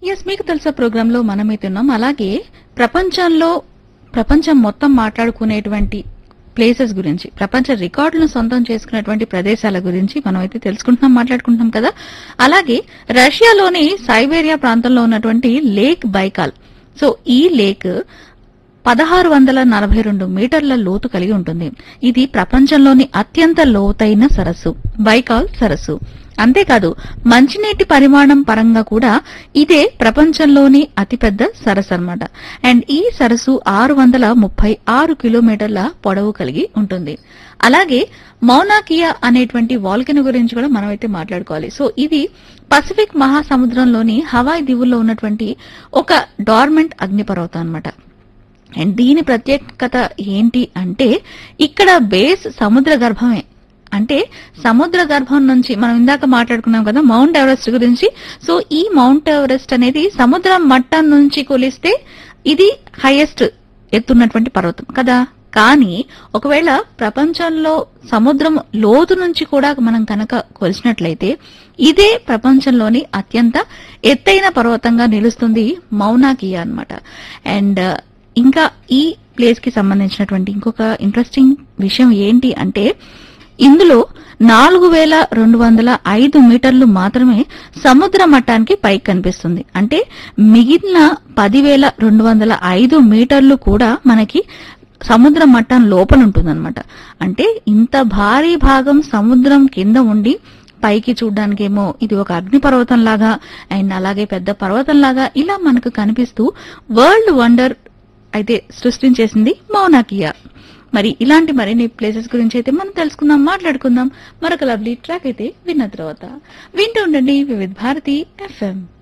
yes మీకు తెలుసా programme లో మనమైతే ఉన్నాం అలాగే ప్రపంచంలో ప్రపంచం మొత్తం మాట్లాడుకునేటువంటి ప్లేసెస్ గురించి ప్రపంచ రికార్డులను సొంతం చేసుకునేటువంటి ప్రదేశాల గురించి మనం అయితే తెలుసుకుంటున్నాం మాట్లాడుకుంటున్నాం కదా అలాగే రష్యాలోని సైబేరియా ప్రాంతంలో ఉన్నటువంటి లేక్ బైకాల్ సో ఈ లేక్ పదహారు వందల నలభై రెండు మీటర్ల లోతు కలిగి ఉంటుంది ఇది ప్రపంచంలోని అత్యంత లోతైన సరస్సు బైకాల్ సరస్సు అంతేకాదు మంచినీటి పరిమాణం పరంగా కూడా ఇదే ప్రపంచంలోని అతిపెద్ద సరస్సు అన్నమాట అండ్ ఈ సరస్సు ఆరు వందల ముప్పై ఆరు కిలోమీటర్ల పొడవు కలిగి ఉంటుంది అలాగే మౌనాకియా అనేటువంటి వాల్కెన్ గురించి కూడా మనం అయితే మాట్లాడుకోవాలి సో ఇది పసిఫిక్ మహాసముద్రంలోని హవాయి దీవుల్లో ఉన్నటువంటి ఒక డార్మెంట్ అగ్నిపర్వతం అన్నమాట అండ్ దీని ప్రత్యేకత ఏంటి అంటే ఇక్కడ బేస్ సముద్ర గర్భమే అంటే సముద్ర గర్భం నుంచి మనం ఇందాక మాట్లాడుకున్నాం కదా మౌంట్ ఎవరెస్ట్ గురించి సో ఈ మౌంట్ ఎవరెస్ట్ అనేది సముద్ర మట్టం నుంచి కొలిస్తే ఇది హైయెస్ట్ ఎత్తున్నటువంటి పర్వతం కదా కానీ ఒకవేళ ప్రపంచంలో సముద్రం లోతు నుంచి కూడా మనం కనుక కొలిచినట్లయితే ఇదే ప్రపంచంలోని అత్యంత ఎత్తైన పర్వతంగా నిలుస్తుంది మౌనాకియా అన్నమాట అండ్ ఇంకా ఈ ప్లేస్ కి సంబంధించినటువంటి ఇంకొక ఇంట్రెస్టింగ్ విషయం ఏంటి అంటే ఇందులో నాలుగు వేల రెండు వందల ఐదు మీటర్లు మాత్రమే సముద్ర మట్టానికి పైకి కనిపిస్తుంది అంటే మిగిలిన పదివేల రెండు వందల ఐదు మీటర్లు కూడా మనకి సముద్ర మట్టం లోపల ఉంటుందన్నమాట అంటే ఇంత భారీ భాగం సముద్రం కింద ఉండి పైకి చూడ్డానికేమో ఇది ఒక అగ్నిపర్వతం లాగా అండ్ అలాగే పెద్ద పర్వతం లాగా ఇలా మనకు కనిపిస్తూ వరల్డ్ వండర్ అయితే సృష్టించేసింది మౌనాకియా మరి ఇలాంటి మరిన్ని ప్లేసెస్ గురించి అయితే మనం తెలుసుకుందాం మాట్లాడుకుందాం మరొక లవ్లీ ట్రాక్ అయితే విన్న తర్వాత వింటూ ఉండండి వివిధ భారతి ఎఫ్ఎం